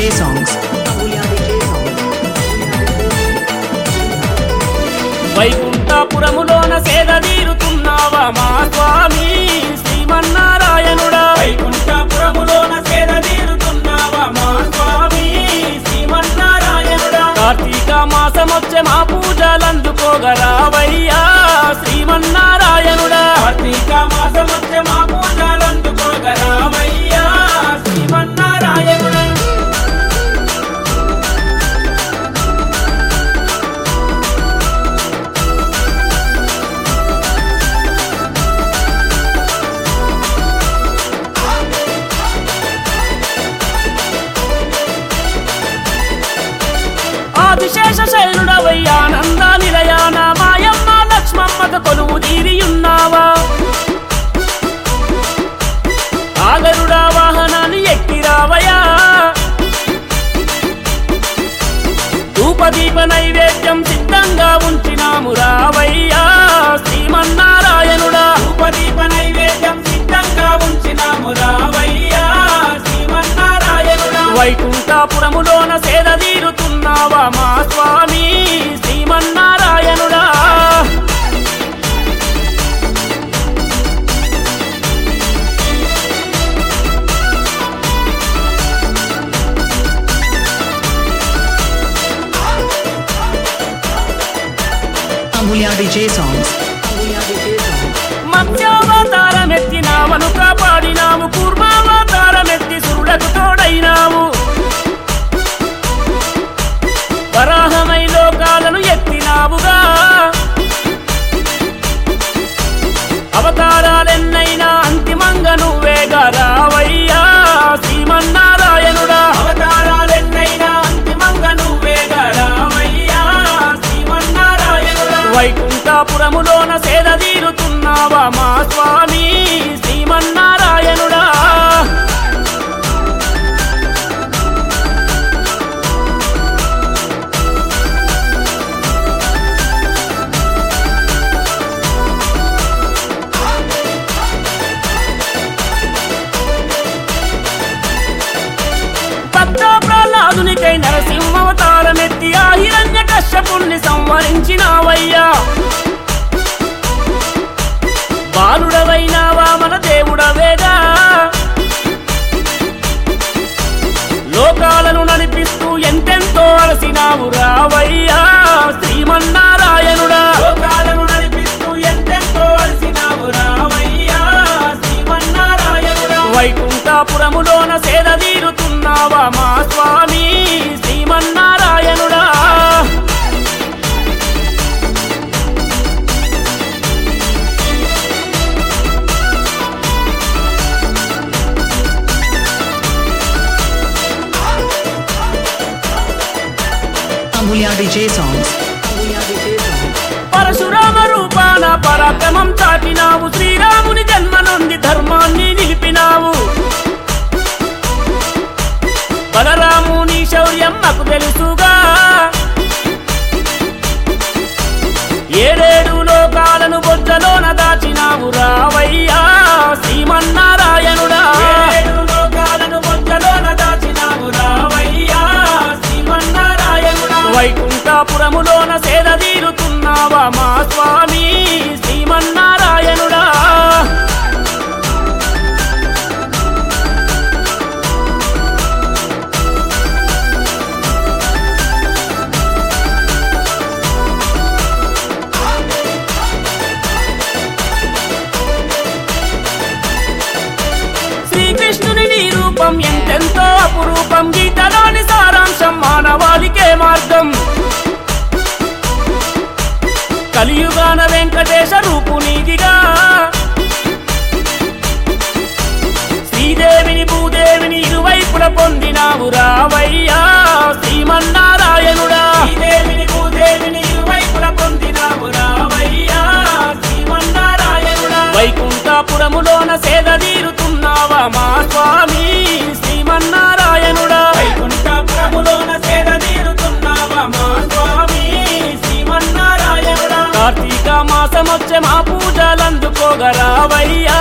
DJ songs. Amulya DJ songs. వైకుంఠపురములోన సేద తీరుతున్నావా మా స్వామి శ్రీమన్నారాయణుడా వైకుంఠపురములోన సేద తీరుతున్నావా మా స్వామి శ్రీమన్నారాయణుడా కార్తీక మాసమొచ్చే మా పూజలందుకోగరావయ్యా శ్రీమన్నారాయణుడా కార్తీక మాసమొచ్చే మా పూజలందుకోగరావయ్యా శ్రీమన్నారాయణుడా ఆదిశేష శైలుడవయ్యానంద నిలయాన మాయమ్మ లక్ష్మమ్మత కొలువు తీరియున్నావా ఆగరుడా వాహనాన్ని ఎక్కిరావయా ధూపదీప నైవేద్యం సిద్ధంగా ఉంచినాము రావయ్యా శ్రీమన్నారాయణుడా ధూపదీప నైవేద్యం సిద్ధంగా ఉంచినాము రావయ్యా శ్రీమన్నారాయణుడా వైకుంఠపురములోన సేద తీరుతున్నావా మా స్వామి శ్రీమన్నారాయణుడా Amulya DJ songs. Amulya DJ songs. మత్స్యావతారమెత్తినావను కాపాడినాము కూర్మావతారమెత్తి సురులకు తోడైనావు వరాహమై లోకాలను ఎత్తినావుగా అవతారాలెన్నైనా అంతిమంగా నువ్వేగా రావయ్యా శ్రీమన్నారాయణుడా అవతారాలెన్నైనా అంతిమంగా నువ్వేగా రావయ్యా శ్రీమన్నారాయణుడా వైకుంఠపురములోన సేద తీరుతున్నావా మా స్వామి శ్రీమన్నారాయణుడా భక్త ప్రహ్లాదునికై నరసింహవతారమెత్తి ఆ హిరణ్య కశ్యపుణ్ణి సంవరించినావయ్యా బాలుడవైనావా మన దేవుడవేగా లోకాలను నడిపిస్తూ ఎంతెంతో అలసినావు రావయ్యా శ్రీమన్నారాయణుడా లోకాలను నడిపిస్తూ ఎంతెంతో అలసినావు రావయ్యా శ్రీమన్నారాయణుడా వైకుంఠపురములోన సేద తీరుతున్నావా మా స్వామి శ్రీమన్నారాయణుడా Amulya DJ songs. Amulya DJ songs. Parashurama రూపాన పరాక్రమం చాటినావు శ్రీరాముని జన్మ నుండి ధర్మాన్ని నిలిపినావు బలరాముని శౌర్యం నాకు తెలుసుగా ఏడేడు లోకాలను బొజ్జలోన దాచినావు రావయ్యా శ్రీమన్నారాయణుడా ఏడేడు లోకాలను బొజ్జలోన దాచినావు రావయ్యా శ్రీమన్నారాయణుడా వైకుంఠపురములోన సేద తీరుతున్నావా మా స్వామి శ్రీమన్నారాయణుడా శ్రీకృష్ణుని నీ రూపం ఎంతెంతో అపురూపం గీతలోని సారాంశం మానవాళికే మార్గం కలియుగాన వెంకటేశ రూపు నీదిగా శ్రీదేవిని భూదేవిని ఇరువైపుల పొందినావు రావయ్యా శ్రీమన్నారాయణుడా శ్రీదేవిని భూదేవిని ఇరువైపుల పొందినావు రావయ్యా శ్రీమన్నారాయణుడా వైకుంఠపురములోన సేద తీరుతున్నావా మా స్వామి శ్రీమన్నారాయణుడా వైకుంఠపురములోన సేద తీరుతున్నావా మా స్వామి శ్రీమన్నారాయణుడా కార్తీక మాసమొచ్చే మా పూజలందుకోగరావయ్యా